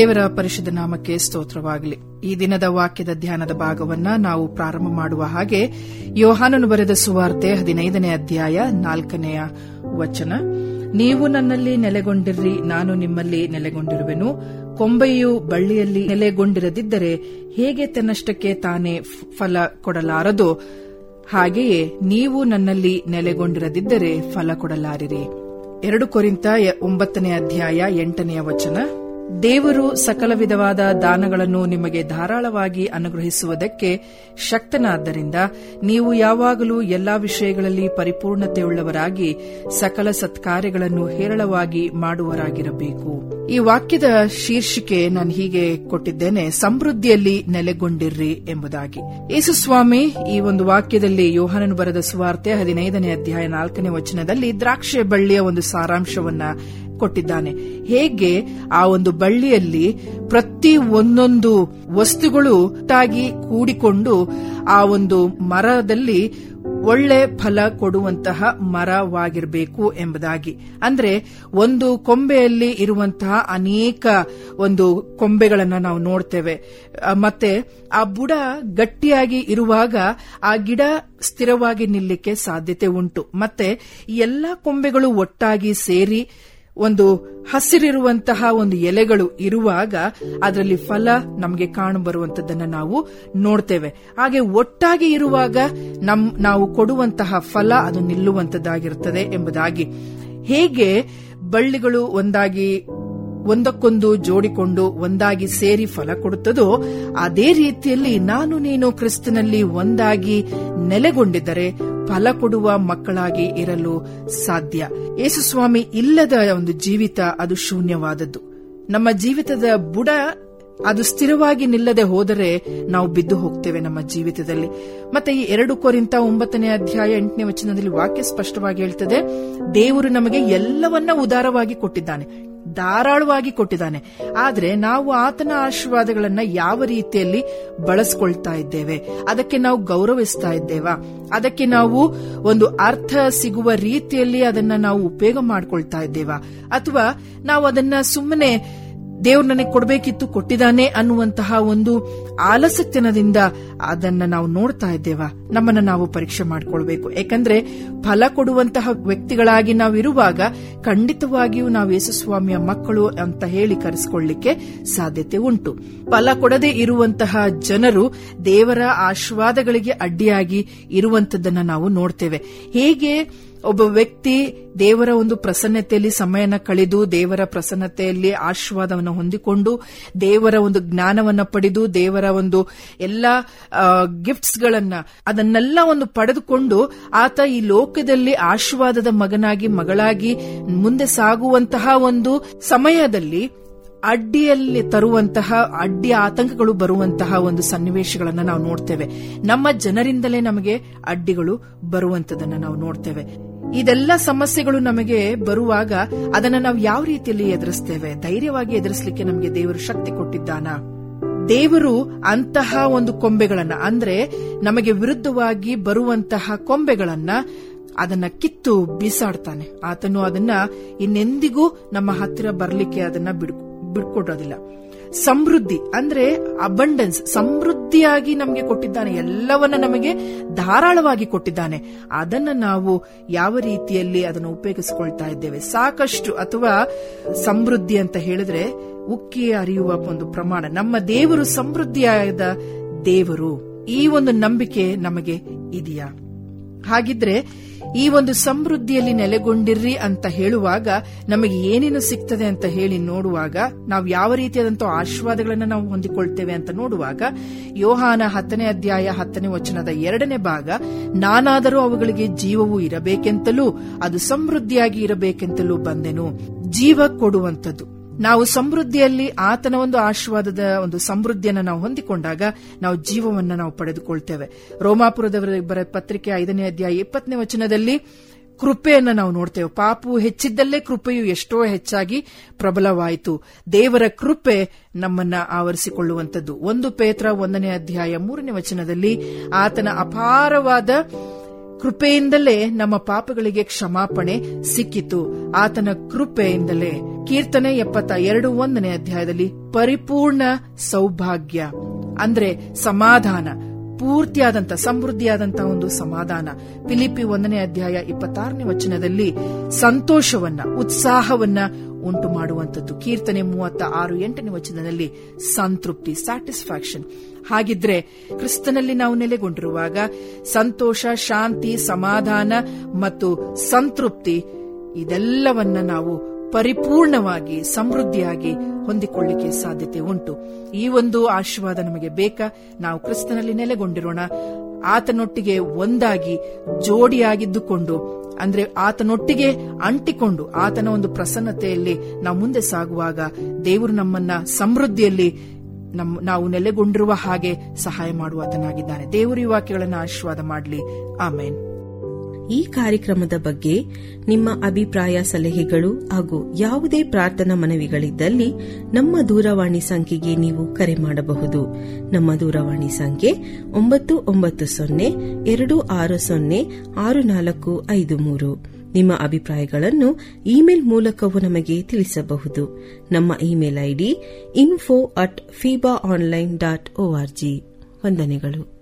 ದೇವರ ಪರಿಶುದ್ಧ ನಾಮಕ್ಕೆ ಸ್ತೋತ್ರವಾಗಲಿ ಈ ದಿನದ ವಾಕ್ಯದ ಧ್ಯಾನದ ಭಾಗವನ್ನ ನಾವು ಪ್ರಾರಂಭ ಮಾಡುವ ಹಾಗೆ ಯೋಹಾನನು ಬರೆದ ಸುವಾರ್ತೆ ಹದಿನೈದನೇ ಅಧ್ಯಾಯ ನಾಲ್ಕನೆಯ ವಚನ ನೀವು ನನ್ನಲ್ಲಿ ನೆಲೆಗೊಂಡಿರ್ರಿ ನಾನು ನಿಮ್ಮಲ್ಲಿ ನೆಲೆಗೊಂಡಿರುವೆನು ಕೊಂಬೆಯು ಬಳ್ಳಿಯಲ್ಲಿ ನೆಲೆಗೊಂಡಿರದಿದ್ದರೆ ಹೇಗೆ ತನ್ನಷ್ಟಕ್ಕೆ ತಾನೇ ಫಲ ಕೊಡಲಾರದೋ ಹಾಗೆಯೇ ನೀವು ನನ್ನಲ್ಲಿ ನೆಲೆಗೊಂಡಿರದಿದ್ದರೆ ಫಲ ಕೊಡಲಾರಿರಿ ಎರಡು ಕೊರಿಂತ ಒಂಬತ್ತನೇ ಅಧ್ಯಾಯ ಎಂಟನೆಯ ವಚನ ದೇವರು ಸಕಲ ವಿಧವಾದ ದಾನಗಳನ್ನು ನಿಮಗೆ ಧಾರಾಳವಾಗಿ ಅನುಗ್ರಹಿಸುವುದಕ್ಕೆ ಶಕ್ತನಾದ್ದರಿಂದ ನೀವು ಯಾವಾಗಲೂ ಎಲ್ಲಾ ವಿಷಯಗಳಲ್ಲಿ ಪರಿಪೂರ್ಣತೆಯುಳ್ಳವರಾಗಿ ಸಕಲ ಸತ್ಕಾರ್ಯಗಳನ್ನು ಹೇರಳವಾಗಿ ಮಾಡುವರಾಗಿರಬೇಕು ಈ ವಾಕ್ಯದ ಶೀರ್ಷಿಕೆ ನಾನು ಹೀಗೆ ಕೊಟ್ಟಿದ್ದೇನೆ ಸಮೃದ್ಧಿಯಲ್ಲಿ ನೆಲೆಗೊಂಡಿರ್ರಿ ಎಂಬುದಾಗಿ ಯೇಸುಸ್ವಾಮಿ ಈ ಒಂದು ವಾಕ್ಯದಲ್ಲಿ ಯೋಹಾನನು ಬರೆದ ಸುವಾರ್ತೆ ಹದಿನೈದನೇ ಅಧ್ಯಾಯ ನಾಲ್ಕನೇ ವಚನದಲ್ಲಿ ದ್ರಾಕ್ಷೆ ಬಳ್ಳಿಯ ಒಂದು ಸಾರಾಂಶವನ್ನ ಕೊಟ್ಟಿದ್ದಾನೆ ಹೇಗೆ ಆ ಒಂದು ಬಳ್ಳಿಯಲ್ಲಿ ಪ್ರತಿ ಒಂದೊಂದು ವಸ್ತುಗಳು ಒಟ್ಟಾಗಿ ಕೂಡಿಕೊಂಡು ಆ ಒಂದು ಮರದಲ್ಲಿ ಒಳ್ಳೆ ಫಲ ಕೊಡುವಂತಹ ಮರವಾಗಿರಬೇಕು ಎಂಬುದಾಗಿ ಅಂದ್ರೆ ಒಂದು ಕೊಂಬೆಯಲ್ಲಿ ಇರುವಂತಹ ಅನೇಕ ಒಂದು ಕೊಂಬೆಗಳನ್ನ ನಾವು ನೋಡ್ತೇವೆ ಮತ್ತೆ ಆ ಬುಡ ಗಟ್ಟಿಯಾಗಿ ಇರುವಾಗ ಆ ಗಿಡ ಸ್ಥಿರವಾಗಿ ನಿಲ್ಲಕ್ಕೆ ಸಾಧ್ಯತೆ ಉಂಟು ಮತ್ತೆ ಎಲ್ಲ ಕೊಂಬೆಗಳು ಒಟ್ಟಾಗಿ ಸೇರಿ ಒಂದು ಹಸಿರಿರುವಂತಹ ಒಂದು ಎಲೆಗಳು ಇರುವಾಗ ಅದರಲ್ಲಿ ಫಲ ನಮಗೆ ಕಾಣಬರುವಂತದ್ದನ್ನ ನಾವು ನೋಡ್ತೇವೆ ಹಾಗೆ ಒಟ್ಟಾಗಿ ಇರುವಾಗ ನಮ್ ನಾವು ಕೊಡುವಂತಹ ಫಲ ಅದು ನಿಲ್ಲುವಂತದ್ದಾಗಿರುತ್ತದೆ ಎಂಬುದಾಗಿ ಹೇಗೆ ಬಳ್ಳಿಗಳು ಒಂದಾಗಿ ಒಂದಕ್ಕೊಂದು ಜೋಡಿಕೊಂಡು ಒಂದಾಗಿ ಸೇರಿ ಫಲ ಕೊಡುತ್ತದೋ ಅದೇ ರೀತಿಯಲ್ಲಿ ನಾನು ನೀನು ಕ್ರಿಸ್ತನಲ್ಲಿ ಒಂದಾಗಿ ನೆಲೆಗೊಂಡಿದ್ದರೆ ಫಲ ಕೊಡುವ ಮಕ್ಕಳಾಗಿ ಇರಲು ಸಾಧ್ಯ ಯೇಸುಸ್ವಾಮಿ ಇಲ್ಲದ ಒಂದು ಜೀವಿತ ಅದು ಶೂನ್ಯವಾದದ್ದು ನಮ್ಮ ಜೀವಿತದ ಬುಡ ಅದು ಸ್ಥಿರವಾಗಿ ನಿಲ್ಲದೆ ಹೋದರೆ ನಾವು ಬಿದ್ದು ಹೋಗ್ತೇವೆ ನಮ್ಮ ಜೀವಿತದಲ್ಲಿ ಮತ್ತೆ ಈ ಎರಡು ಕೊರಿಂತ ಒಂಬತ್ತನೇ ಅಧ್ಯಾಯ ಎಂಟನೇ ವಚನದಲ್ಲಿ ವಾಕ್ಯ ಸ್ಪಷ್ಟವಾಗಿ ಹೇಳ್ತದೆ ದೇವರು ನಮಗೆ ಎಲ್ಲವನ್ನ ಉದಾರವಾಗಿ ಕೊಟ್ಟಿದ್ದಾನೆ ಧಾರಾಳವಾಗಿ ಕೊಟ್ಟಿದ್ದಾನೆ ಆದ್ರೆ ನಾವು ಆತನ ಆಶೀರ್ವಾದಗಳನ್ನ ಯಾವ ರೀತಿಯಲ್ಲಿ ಬಳಸ್ಕೊಳ್ತಾ ಇದ್ದೇವೆ ಅದಕ್ಕೆ ನಾವು ಗೌರವಿಸ್ತಾ ಇದ್ದೇವಾ ಅದಕ್ಕೆ ನಾವು ಒಂದು ಅರ್ಥ ಸಿಗುವ ರೀತಿಯಲ್ಲಿ ಅದನ್ನ ನಾವು ಉಪಯೋಗ ಮಾಡ್ಕೊಳ್ತಾ ಇದ್ದೇವಾ ಅಥವಾ ನಾವು ಅದನ್ನ ಸುಮ್ಮನೆ ದೇವ್ರು ನನಗೆ ಕೊಡಬೇಕಿತ್ತು ಕೊಟ್ಟಿದ್ದಾನೆ ಅನ್ನುವಂತಹ ಒಂದು ಆಲಸತ್ಯನದಿಂದ ಅದನ್ನ ನಾವು ನೋಡ್ತಾ ಇದ್ದೇವಾ ನಮ್ಮನ್ನ ನಾವು ಪರೀಕ್ಷೆ ಮಾಡಿಕೊಳ್ಬೇಕು ಯಾಕಂದ್ರೆ ಫಲ ಕೊಡುವಂತಹ ವ್ಯಕ್ತಿಗಳಾಗಿ ನಾವು ಇರುವಾಗ ಖಂಡಿತವಾಗಿಯೂ ನಾವು ಯೇಸುಸ್ವಾಮಿಯ ಮಕ್ಕಳು ಅಂತ ಹೇಳಿ ಕರೆಸಿಕೊಳ್ಳಿಕ್ಕೆ ಸಾಧ್ಯತೆ ಉಂಟು ಫಲ ಕೊಡದೆ ಇರುವಂತಹ ಜನರು ದೇವರ ಆಶೀರ್ವಾದಗಳಿಗೆ ಅಡ್ಡಿಯಾಗಿ ಇರುವಂತದ್ದನ್ನ ನಾವು ನೋಡ್ತೇವೆ ಹೇಗೆ ಒಬ್ಬ ವ್ಯಕ್ತಿ ದೇವರ ಒಂದು ಪ್ರಸನ್ನತೆಯಲ್ಲಿ ಸಮಯನ ಕಳೆದು ದೇವರ ಪ್ರಸನ್ನತೆಯಲ್ಲಿ ಆಶೀರ್ವಾದವನ್ನು ಹೊಂದಿಕೊಂಡು ದೇವರ ಒಂದು ಜ್ಞಾನವನ್ನ ಪಡೆದು ದೇವರ ಒಂದು ಎಲ್ಲ ಗಿಫ್ಟ್ಸ್ ಗಳನ್ನ ಅದನ್ನೆಲ್ಲ ಒಂದು ಪಡೆದುಕೊಂಡು ಆತ ಈ ಲೋಕದಲ್ಲಿ ಆಶೀರ್ವಾದದ ಮಗನಾಗಿ ಮಗಳಾಗಿ ಮುಂದೆ ಸಾಗುವಂತಹ ಒಂದು ಸಮಯದಲ್ಲಿ ಅಡ್ಡಿಯಲ್ಲಿ ತರುವಂತಹ ಅಡ್ಡಿ ಆತಂಕಗಳು ಬರುವಂತಹ ಒಂದು ಸನ್ನಿವೇಶಗಳನ್ನ ನಾವು ನೋಡ್ತೇವೆ ನಮ್ಮ ಜನರಿಂದಲೇ ನಮಗೆ ಅಡ್ಡಿಗಳು ಬರುವಂತದನ್ನ ನಾವು ನೋಡ್ತೇವೆ ಇದೆಲ್ಲ ಸಮಸ್ಯೆಗಳು ನಮಗೆ ಬರುವಾಗ ಅದನ್ನ ನಾವು ಯಾವ ರೀತಿಯಲ್ಲಿ ಎದುರಿಸ್ತೇವೆ ಧೈರ್ಯವಾಗಿ ಎದುರಿಸಲಿಕ್ಕೆ ನಮಗೆ ದೇವರು ಶಕ್ತಿ ಕೊಟ್ಟಿದ್ದಾನ ದೇವರು ಅಂತಹ ಒಂದು ಕೊಂಬೆಗಳನ್ನ ಅಂದ್ರೆ ನಮಗೆ ವಿರುದ್ಧವಾಗಿ ಬರುವಂತಹ ಕೊಂಬೆಗಳನ್ನ ಅದನ್ನ ಕಿತ್ತು ಬೀಸಾಡ್ತಾನೆ ಆತನು ಅದನ್ನ ಇನ್ನೆಂದಿಗೂ ನಮ್ಮ ಹತ್ತಿರ ಬರಲಿಕ್ಕೆ ಅದನ್ನ ಬಿಡ್ಕೊಡೋದಿಲ್ಲ ಸಮೃದ್ಧಿ ಅಂದ್ರೆ ಅಬಂಡೆನ್ಸ್ ಸಮೃದ್ಧಿಯಾಗಿ ನಮಗೆ ಕೊಟ್ಟಿದ್ದಾನೆ ಎಲ್ಲವನ್ನ ನಮಗೆ ಧಾರಾಳವಾಗಿ ಕೊಟ್ಟಿದ್ದಾನೆ ಅದನ್ನ ನಾವು ಯಾವ ರೀತಿಯಲ್ಲಿ ಅದನ್ನು ಉಪಯೋಗಿಸಿಕೊಳ್ತಾ ಇದ್ದೇವೆ ಸಾಕಷ್ಟು ಅಥವಾ ಸಮೃದ್ಧಿ ಅಂತ ಹೇಳಿದ್ರೆ ಉಕ್ಕಿ ಅರಿಯುವ ಒಂದು ಪ್ರಮಾಣ ನಮ್ಮ ದೇವರು ಸಮೃದ್ಧಿಯಾದ ದೇವರು ಈ ಒಂದು ನಂಬಿಕೆ ನಮಗೆ ಇದೆಯಾ ಹಾಗಿದ್ರೆ ಈ ಒಂದು ಸಮೃದ್ಧಿಯಲ್ಲಿ ನೆಲೆಗೊಂಡಿರ್ರಿ ಅಂತ ಹೇಳುವಾಗ ನಮಗೆ ಏನೇನು ಸಿಗ್ತದೆ ಅಂತ ಹೇಳಿ ನೋಡುವಾಗ ನಾವು ಯಾವ ರೀತಿಯಾದಂತಹ ಆಶೀರ್ವಾದಗಳನ್ನ ನಾವು ಹೊಂದಿಕೊಳ್ತೇವೆ ಅಂತ ನೋಡುವಾಗ ಯೋಹಾನ ಹತ್ತನೇ ಅಧ್ಯಾಯ ಹತ್ತನೇ ವಚನದ ಎರಡನೇ ಭಾಗ ನಾನಾದರೂ ಅವುಗಳಿಗೆ ಜೀವವು ಇರಬೇಕೆಂತಲೂ ಅದು ಸಮೃದ್ಧಿಯಾಗಿ ಇರಬೇಕೆಂತಲೂ ಬಂದೆನು ಜೀವ ಕೊಡುವಂಥದ್ದು ನಾವು ಸಮೃದ್ಧಿಯಲ್ಲಿ ಆತನ ಒಂದು ಆಶೀರ್ವಾದದ ಒಂದು ಸಮೃದ್ಧಿಯನ್ನು ನಾವು ಹೊಂದಿಕೊಂಡಾಗ ನಾವು ಜೀವವನ್ನ ನಾವು ಪಡೆದುಕೊಳ್ತೇವೆ ರೋಮಾಪುರದವರ ಪತ್ರಿಕೆ ಐದನೇ ಅಧ್ಯಾಯ ಇಪ್ಪತ್ತನೇ ವಚನದಲ್ಲಿ ಕೃಪೆಯನ್ನ ನಾವು ನೋಡ್ತೇವೆ ಪಾಪು ಹೆಚ್ಚಿದ್ದಲ್ಲೇ ಕೃಪೆಯು ಎಷ್ಟೋ ಹೆಚ್ಚಾಗಿ ಪ್ರಬಲವಾಯಿತು ದೇವರ ಕೃಪೆ ನಮ್ಮನ್ನ ಆವರಿಸಿಕೊಳ್ಳುವಂಥದ್ದು ಒಂದು ಪೇತ್ರ ಒಂದನೇ ಅಧ್ಯಾಯ ಮೂರನೇ ವಚನದಲ್ಲಿ ಆತನ ಅಪಾರವಾದ ಕೃಪೆಯಿಂದಲೇ ನಮ್ಮ ಪಾಪಗಳಿಗೆ ಕ್ಷಮಾಪಣೆ ಸಿಕ್ಕಿತು ಆತನ ಕೃಪೆಯಿಂದಲೇ ಕೀರ್ತನೆ ಎಪ್ಪತ್ತ ಎರಡು ಒಂದನೇ ಅಧ್ಯಾಯದಲ್ಲಿ ಪರಿಪೂರ್ಣ ಸೌಭಾಗ್ಯ ಅಂದ್ರೆ ಸಮಾಧಾನ ಪೂರ್ತಿಯಾದಂತ ಸಮೃದ್ಧಿಯಾದಂತ ಒಂದು ಸಮಾಧಾನ ಫಿಲಿಪಿ ಒಂದನೇ ಅಧ್ಯಾಯ ಇಪ್ಪತ್ತಾರನೇ ವಚನದಲ್ಲಿ ಸಂತೋಷವನ್ನ ಉತ್ಸಾಹವನ್ನ ಉಂಟು ಮಾಡುವಂತದ್ದು ಕೀರ್ತನೆ ಮೂವತ್ತ ಆರು ಎಂಟನೇ ವಚನದಲ್ಲಿ ಸಂತೃಪ್ತಿ ಸ್ಯಾಟಿಸ್ಫ್ಯಾಕ್ಷನ್ ಹಾಗಿದ್ರೆ ಕ್ರಿಸ್ತನಲ್ಲಿ ನಾವು ನೆಲೆಗೊಂಡಿರುವಾಗ ಸಂತೋಷ ಶಾಂತಿ ಸಮಾಧಾನ ಮತ್ತು ಸಂತೃಪ್ತಿ ಇದೆಲ್ಲವನ್ನ ನಾವು ಪರಿಪೂರ್ಣವಾಗಿ ಸಮೃದ್ಧಿಯಾಗಿ ಹೊಂದಿಕೊಳ್ಳಿಕ್ಕೆ ಸಾಧ್ಯತೆ ಉಂಟು ಈ ಒಂದು ಆಶೀರ್ವಾದ ನಮಗೆ ಬೇಕಾ ನಾವು ಕ್ರಿಸ್ತನಲ್ಲಿ ನೆಲೆಗೊಂಡಿರೋಣ ಆತನೊಟ್ಟಿಗೆ ಒಂದಾಗಿ ಜೋಡಿಯಾಗಿದ್ದುಕೊಂಡು ಅಂದ್ರೆ ಆತನೊಟ್ಟಿಗೆ ಅಂಟಿಕೊಂಡು ಆತನ ಒಂದು ಪ್ರಸನ್ನತೆಯಲ್ಲಿ ನಾವು ಮುಂದೆ ಸಾಗುವಾಗ ದೇವರು ನಮ್ಮನ್ನ ಸಮೃದ್ಧಿಯಲ್ಲಿ ನಮ್ ನಾವು ನೆಲೆಗೊಂಡಿರುವ ಹಾಗೆ ಸಹಾಯ ಮಾಡುವಾತನಾಗಿದ್ದಾನೆ ದೇವರು ಈ ವಾಕ್ಯಗಳನ್ನು ಆಶೀರ್ವಾದ ಮಾಡಲಿ ಆಮೇನ್ ಈ ಕಾರ್ಯಕ್ರಮದ ಬಗ್ಗೆ ನಿಮ್ಮ ಅಭಿಪ್ರಾಯ ಸಲಹೆಗಳು ಹಾಗೂ ಯಾವುದೇ ಪ್ರಾರ್ಥನಾ ಮನವಿಗಳಿದ್ದಲ್ಲಿ ನಮ್ಮ ದೂರವಾಣಿ ಸಂಖ್ಯೆಗೆ ನೀವು ಕರೆ ಮಾಡಬಹುದು ನಮ್ಮ ದೂರವಾಣಿ ಸಂಖ್ಯೆ ಒಂಬತ್ತು ಒಂಬತ್ತು ಸೊನ್ನೆ ಎರಡು ಆರು ಸೊನ್ನೆ ಆರು ನಾಲ್ಕು ಐದು ಮೂರು ನಿಮ್ಮ ಅಭಿಪ್ರಾಯಗಳನ್ನು ಇಮೇಲ್ ಮೂಲಕವೂ ನಮಗೆ ತಿಳಿಸಬಹುದು ನಮ್ಮ email ID info at Feeba online dot O R G ವಂದನೆಗಳು